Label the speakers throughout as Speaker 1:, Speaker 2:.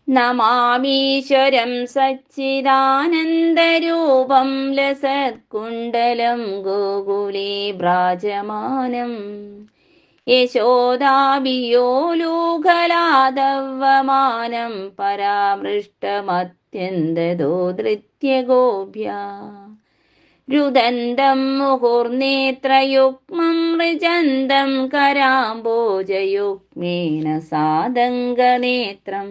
Speaker 1: നമാമീശ്വരം സച്ചിദാനന്ദരൂപം ലസത്കുണ്ടലം ഗോകുലേ ഭ്രാജമാനം യശോദാഭിയോലൂഖലാദവമാനം പരാമൃഷ്ടമത്യന്തതോ ധൃത്യഗോഭ്യ രുദന്തം മുഹുർനേത്രയുഗ്മം മൃജന്തം കരാംബോജയുഗ്മേന സാദംഗനേത്രം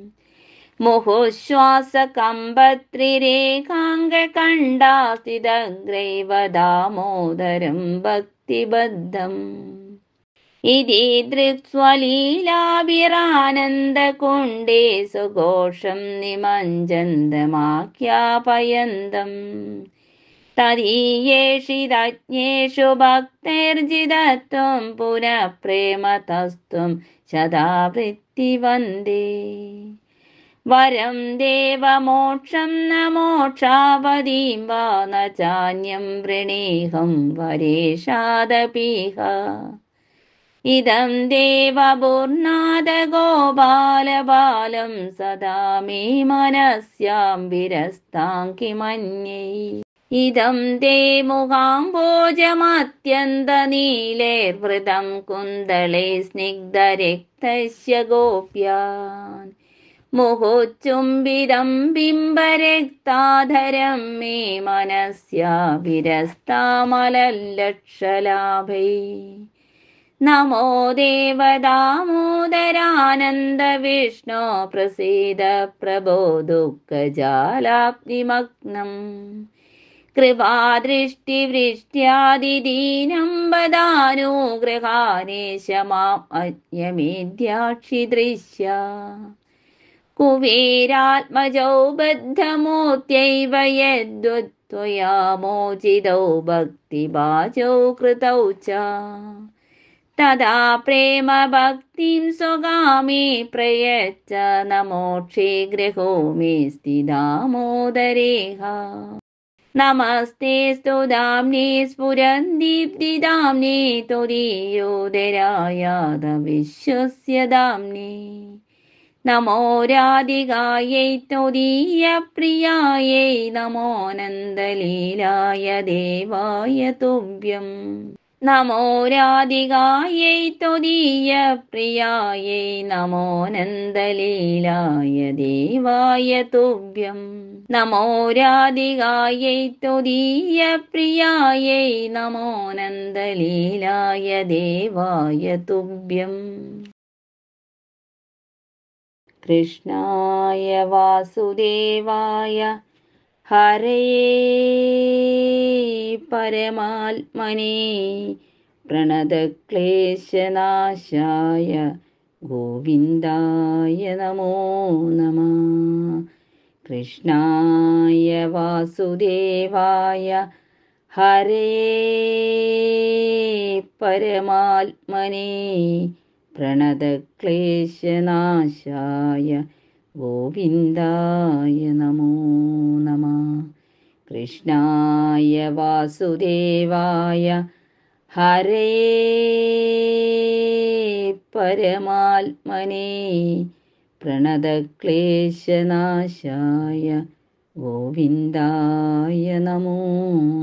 Speaker 1: മുഹുശ്വാസകമ്പത്രിരേഖാംഗകണ്ഡാസ്ഥിതഗ്രൈവ ദാമോദരം ഭക്തിബദ്ധം ഇതി ദൃക്സ്വലീലാഭിരാനന്ദകുണ്ഡേ സുഘോഷം നിമഞ്ജന്തമാഖ്യാപയന്തം തദീയേഷിതജ്ഞേഷു ഭക്തൈർജിതത്വം പുനഃ പ്രേമതസ്ത്വം ശതാവൃത്തിവന്ദേ വരം ദേവമോക്ഷം ന മോക്ഷാവതീം വാ ന ചാന്യം വൃണീഹം വരേഷാദപീഹ ഇതം ദേവപൂർണാദഗോപാലബാലം സദാ മേ മനസ്യാം വിരസ്താം കിമന്യൈ ഇതം തേ മുഖാംബോജമത്യന്തനീലേർവൃതം കുന്തളേ സ്നിഗ്ധരക്തസ്യ ഗോപ്യാൻ മുഹുചുംബിതം ബിംബരക്താധരം മേ മനസ്യാ വിരസ്താമലല്ലക്ഷലാഭൈ നമോ ദേവദാമോദരാനന്ദ വിഷ്ണോ പ്രസീദ പ്രഭോ ദുഃഖജാലാഗ്നിമഗ്നം കൃപാദൃഷ്ടിവൃഷ്ട്യാദിദീനം വദാനുഗ്രഹാനേശമാം അജ്ഞമേദ്യാക്ഷി ദൃശ്യ കുബേരാത്മജൗ ബദ്ധമൂർത്യൈവ യദ്വത്വയാ മോചിതൗ ഭക്തിഭാജൗ കൃതൗ ച തഥാ പ്രേമഭക്തിം സ്വകാമേ പ്രയച്ഛ നമോക്ഷേ ഗ്രഹോ മേ സ്ഥിതാമോദരേഹ നമസ്തേ സ്തുതാംനേ സ്ഫുരന്തീപ്തിദാംനേ ത്വദീയോദരായാത വിശ്വസ്യദാംനേ നമോ രാധികായൈ ത്വദീയപ്രിയായൈ നമോനന്ദലീലായ ദേവായ തുഭ്യം നമോ രാധികായൈ ത്വദീയപ്രിയായൈ നമോനന്ദലീലായ ദേവായ തുഭ്യം നമോ രാധികായൈ ത്വദീയപ്രിയായൈ നമോനന്ദലീലായ ദേവായ തുഭ്യം കൃഷ്ണായ വാസുദേവായ ഹരയേ പരമാത്മനെ പ്രണതക്ലേശനാശായ ഗോവിന്ദായ നമോ നമ കൃഷ്ണായ വാസുദേവായ ഹരേ പരമാത്മനെ പ്രണതക്ലേശനാശായ ഗോവിന്ദായ നമോ നമ കൃഷ്ണായ വാസുദേവായ ഹരേ പരമാത്മനെ പ്രണതക്ലേശനാശായ ഗോവിന്ദായ നമോ